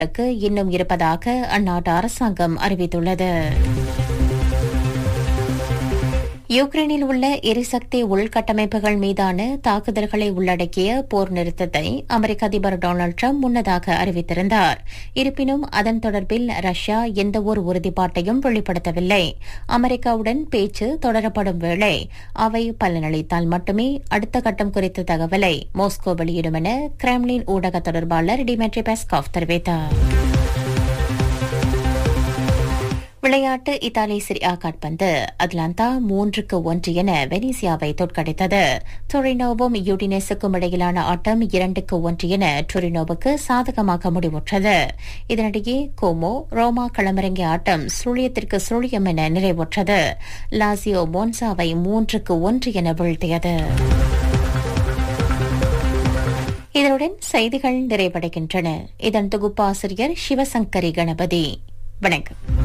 இன்னும் இருப்பதாக அந்நாட்டு அரசாங்கம் அறிவித்துள்ளது யுக்ரைனில் உள்ள எரிசக்தி உள்கட்டமைப்புகள் மீதான தாக்குதல்களை உள்ளடக்கிய போர் நிறுத்தத்தை அமெரிக்க அதிபர் டொனால்டு டிரம்ப் முன்னதாக அறிவித்திருந்தார் இருப்பினும் அதன் தொடர்பில் ரஷ்யா எந்தவொரு உறுதிப்பாட்டையும் வெளிப்படுத்தவில்லை அமெரிக்காவுடன் பேச்சு தொடரப்படும் வேளை அவை பலனளித்தால் மட்டுமே அடுத்த கட்டம் குறித்த தகவலை மாஸ்கோ வெளியிடும் என கிரெம்லின் ஊடக தொடர்பாளர் டிமெட்ரி பெஸ்காவ் தெரிவித்தார் விளையாட்டு இத்தாலி சிரியா காட்பந்து அட்லாந்தா மூன்றுக்கு ஒன்று என வெனிசியாவை தோற்கடித்தது டொரினோவும் யூடினெஸுக்கும் இடையிலான ஆட்டம் இரண்டுக்கு ஒன்று என டொரினோவுக்கு சாதகமாக முடிவுற்றது இதனிடையே கோமோ ரோமா களமிறங்கிய ஆட்டம் சுழியத்திற்கு சுழியம் என நிறைவுற்றது லாசியோ மோன்சாவை மூன்றுக்கு ஒன்று என வீழ்த்தியது இதனுடன் செய்திகள் நிறைவடைகின்றன இதன் தொகுப்பாசிரியர் சிவசங்கரி கணபதி வணக்கம்